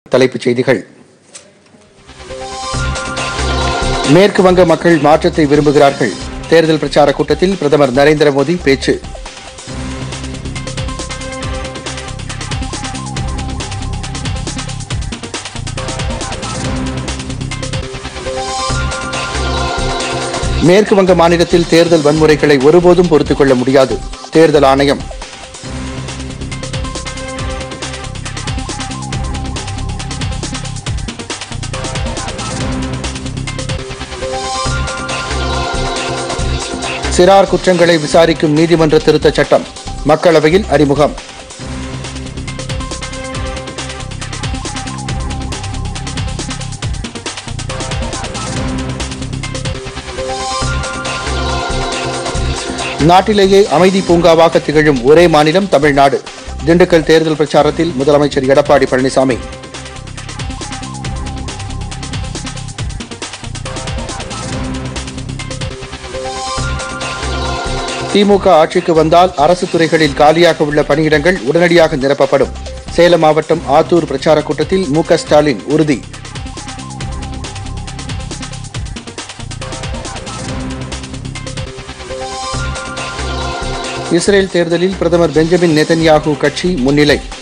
தலைப்புச் செய்திகள் மேற்கு வங்க மக்கள் மாற்றத்தை விரும்புகிறார்கள் தேர்தல் பிரச்சார கூட்டத்தில் பிரதமர் நரேந்திர மோடி பேச்சு மேற்கு வங்க மாநிலத்தில் தேர்தல் வன்முறைகளை ஒருபோதும் பொறுத்துக் கொள்ள முடியாது தேர்தல் ஆணையம் சிறார் குற்றங்களை விசாரிக்கும் நீதிமன்ற திருத்தச் சட்டம் மக்களவையில் அறிமுகம் நாட்டிலேயே அமைதி பூங்காவாக திகழும் ஒரே மாநிலம் தமிழ்நாடு திண்டுக்கல் தேர்தல் பிரச்சாரத்தில் முதலமைச்சர் எடப்பாடி பழனிசாமி திமுக ஆட்சிக்கு வந்தால் அரசு துறைகளில் காலியாக உள்ள பணியிடங்கள் உடனடியாக நிரப்பப்படும் சேலம் மாவட்டம் ஆத்தூர் பிரச்சார கூட்டத்தில் மு க ஸ்டாலின் உறுதி இஸ்ரேல் தேர்தலில் பிரதமர் பெஞ்சமின் நெதன்யாகு கட்சி முன்னிலை